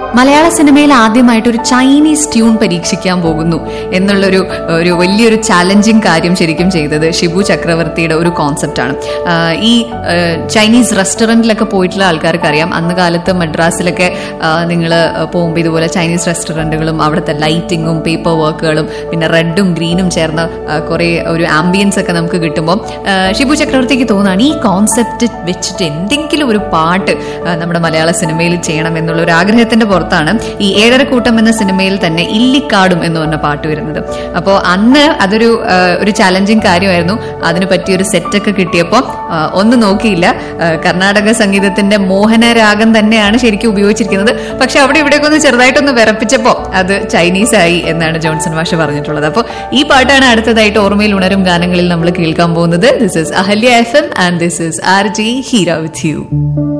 മലയാള സിനിമയിൽ ആദ്യമായിട്ട് ഒരു ചൈനീസ് ട്യൂൺ പരീക്ഷിക്കാൻ പോകുന്നു എന്നുള്ളൊരു ഒരു വലിയൊരു ചാലഞ്ചിങ് കാര്യം ശരിക്കും ചെയ്തത് ഷിബു ചക്രവർത്തിയുടെ ഒരു കോൺസെപ്റ്റാണ് ഈ ആ, ചൈനീസ് റെസ്റ്റോറൻറ്റിലൊക്കെ പോയിട്ടുള്ള ആൾക്കാർക്ക് അറിയാം അന്ന് കാലത്ത് മദ്രാസിലൊക്കെ നിങ്ങൾ പോകുമ്പോൾ ഇതുപോലെ ചൈനീസ് റെസ്റ്റോറൻറ്റുകളും അവിടുത്തെ ലൈറ്റിങ്ങും പേപ്പർ വർക്കുകളും പിന്നെ റെഡും ഗ്രീനും ചേർന്ന ആ, കുറേ ഒരു ആംബിയൻസ് ഒക്കെ നമുക്ക് കിട്ടുമ്പോൾ ആ, ഷിബു ചക്രവർത്തിക്ക് തോന്നുകയാണ് ഈ കോൺസെപ്റ്റ് വെച്ചിട്ട് എന്തെങ്കിലും ഒരു പാട്ട് ആ, നമ്മുടെ മലയാള സിനിമയിൽ ചെയ്യണം എന്നുള്ള ഒരു ആഗ്രഹത്തിന്റെ പുറത്താണ് ഈ ഏഴരക്കൂട്ടം എന്ന സിനിമയിൽ തന്നെ ഇല്ലിക്കാടും എന്ന് പറഞ്ഞ പാട്ട് വരുന്നത് അപ്പോൾ അന്ന് അതൊരു ആ, ഒരു ചാലഞ്ചിങ് കാര്യമായിരുന്നു അതിന് പറ്റിയൊരു സെറ്റൊക്കെ കിട്ടിയപ്പോൾ ആ, ഒന്നും നോക്കിയില്ല ആ, കർണാടക സംഗീതത്തിന്റെ മോഹനരാഗം തന്നെയാണ് ശരിക്കും ഉപയോഗിച്ചിരിക്കുന്നത് പക്ഷെ അവിടെ ഇവിടെയൊക്കെ ഒന്ന് ചെറുതായിട്ടൊന്ന് വിറപ്പിച്ചപ്പോൾ അത് ചൈനീസ് ആയി എന്നാണ് ജോൺസൺ മാഷ് പറഞ്ഞിട്ടുള്ളത് അപ്പോൾ ഈ പാട്ടാണ് അടുത്തതായിട്ട് ഓർമ്മയിൽ ഉണരും ഗാനങ്ങളിൽ നമ്മൾ കേൾക്കാൻ പോകുന്നത് this is Ahalya F M and this is R G Heera with U